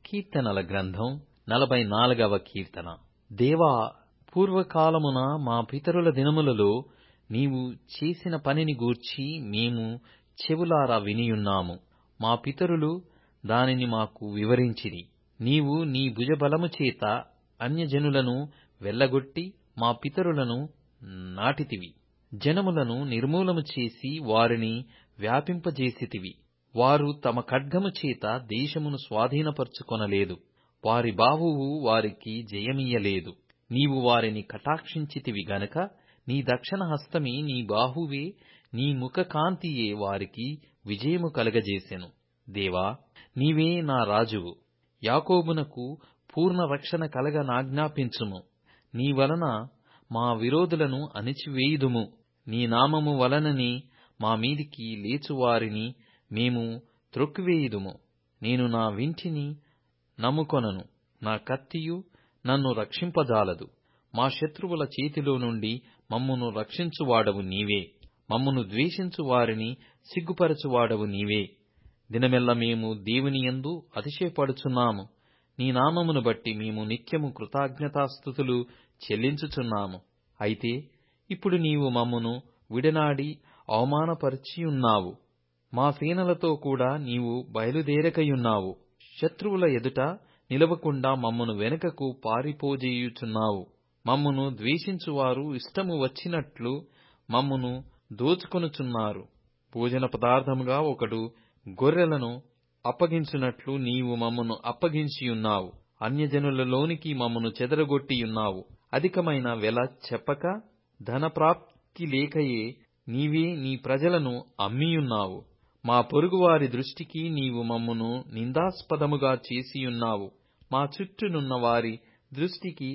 కీర్తనల గ్రంథం నలభై నాలుగవ కీర్తన దేవా పూర్వకాలమున మా పితరుల దినములలో నీవు చేసిన పనిని గూర్చి మేము చెవులారా వినియున్నాము మా పితరులు దానిని మాకు వివరించిరి నీవు నీ భుజబలము చేత అన్యజనులను వెళ్ళగొట్టి మా పితరులను నాటితివి జనములను నిర్మూలము చేసి వారిని వ్యాపింపజేసితివి వారు తమ ఖడ్గము చేత దేశమును స్వాధీనపరచుకొనలేదు వారి బాహువు వారికి జయమియ్యలేదు నీవు వారిని కటాక్షించితివి గనుక నీ దక్షిణ హస్తమే నీ బాహువే నీ ముఖకాంతియే వారికి విజయము కలుగజేసెను దేవా నీవే నా రాజువు యాకోబునకు పూర్ణ రక్షణ కలగ నాజ్ఞాపించుము నీ వలన మా విరోధులను అణిచివేయుదుము నీ నామము వలననే మా మీదికి లేచువారిని మేము త్రొక్కివేయుదుము నేను నా వింటిని నమ్ముకొనను నా కత్తియు నన్ను రక్షింపజాలదు మా శత్రువుల చేతిలో నుండి మమ్మును రక్షించువాడవు నీవే మమ్మును ద్వేషించు వారిని సిగ్గుపరచువాడవు నీవే దినమెల్ల మేము దేవుని యందు అతిశయపడుచున్నాము నీ నామమును బట్టి మేము నిత్యము కృతజ్ఞతాస్థుతులు చెల్లించుచున్నాము అయితే ఇప్పుడు నీవు మమ్మును విడనాడి అవమానపరిచియున్నావు మా సేనలతో కూడా నీవు బయలుదేరకయున్నావు శత్రువుల ఎదుట నిలవకుండా మమ్మను వెనుకకు పారిపోజేయుచున్నావు మమ్మును ద్వేషించువారు ఇష్టము వచ్చినట్లు మమ్మును దోచుకొనుచున్నారు భోజన పదార్థముగా ఒకడు గొర్రెలను అప్పగించున్నట్లు నీవు మమ్మను అప్పగించియున్నావు అన్యజనులలోనికి మమ్మను చెదరగొట్టియున్నావు అధికమైన వెల చెప్పక ధనప్రాప్తి లేకయే నీవే నీ ప్రజలను అమ్మియున్నావు మా పొరుగువారి దృష్టికి నీవు మమ్మును నిందాస్పదముగా చేసియున్నావు మా చుట్టూనున్న వారి దృష్టికి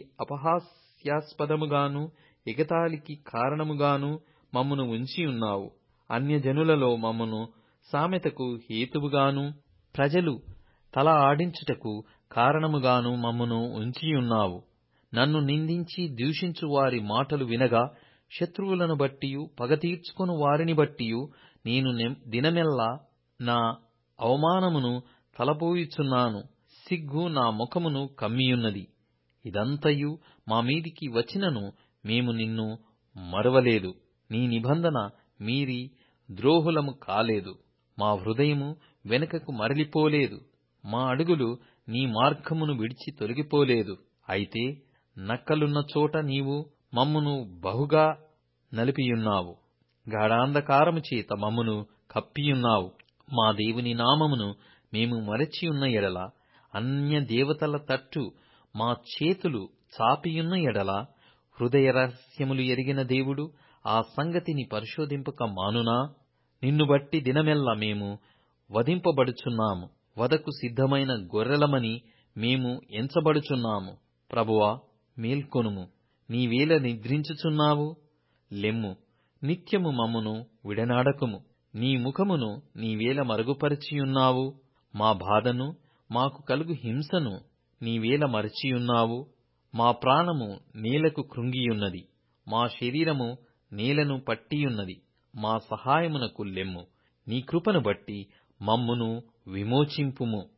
అపహాస్యాస్పదముగాను ఎగతాళికి కారణముగాను మమ్మును ఉంచియున్నావు అన్యజనులలో మమ్మును సామెతకు హేతువుగాను ప్రజలు తల ఆడించుటకు కారణముగాను మమ్మును ఉంచియున్నావు నన్ను నిందించి దూషించు వారి మాటలు వినగా శత్రువులను బట్టియు పగ తీర్చుకొను వారిని బట్టియు నేను దినమెల్లా నా అవమానమును తలపోయుచున్నాను సిగ్గు నా ముఖమును కమ్మియున్నది ఇదంతయు మా మీదికి వచ్చినను మేము నిన్ను మరువలేదు నీ నిబంధన మీరి ద్రోహులము కాలేదు మా హృదయము వెనుకకు మరలిపోలేదు మా అడుగులు నీ మార్గమును విడిచి తొలగిపోలేదు అయితే నక్కలున్న చోట నీవు మమ్మును బహుగా నలిపియున్నావు గాఢాంధకారము చేత మమ్మును కప్పియున్నావు మా దేవుని నామమును మేము మరచియున్న ఎడల అన్య దేవతల తట్టు మా చేతులు చాపియున్న ఎడల హృదయ రహస్యములు ఎరిగిన దేవుడు ఆ సంగతిని పరిశోధింపక మానునా నిన్ను బట్టి దినమెల్లా మేము వధింపబడుచున్నాము వదకు సిద్ధమైన గొర్రెలమని మేము ఎంచబడుచున్నాము ప్రభువా మేల్కొనుము నీవేల నిద్రించుచున్నావు లెమ్ము నిత్యము మమ్మును విడనాడకుము నీ ముఖమును నీవేల మరుగుపరిచియున్నావు మా బాధను మాకు కలుగు హింసను నీవేల మరచియున్నావు మా ప్రాణము నేలకు కృంగియున్నది మా శరీరము నేలను పట్టియున్నది మా సహాయమునకు లెమ్ము నీ కృపను బట్టి మమ్మును విమోచింపుము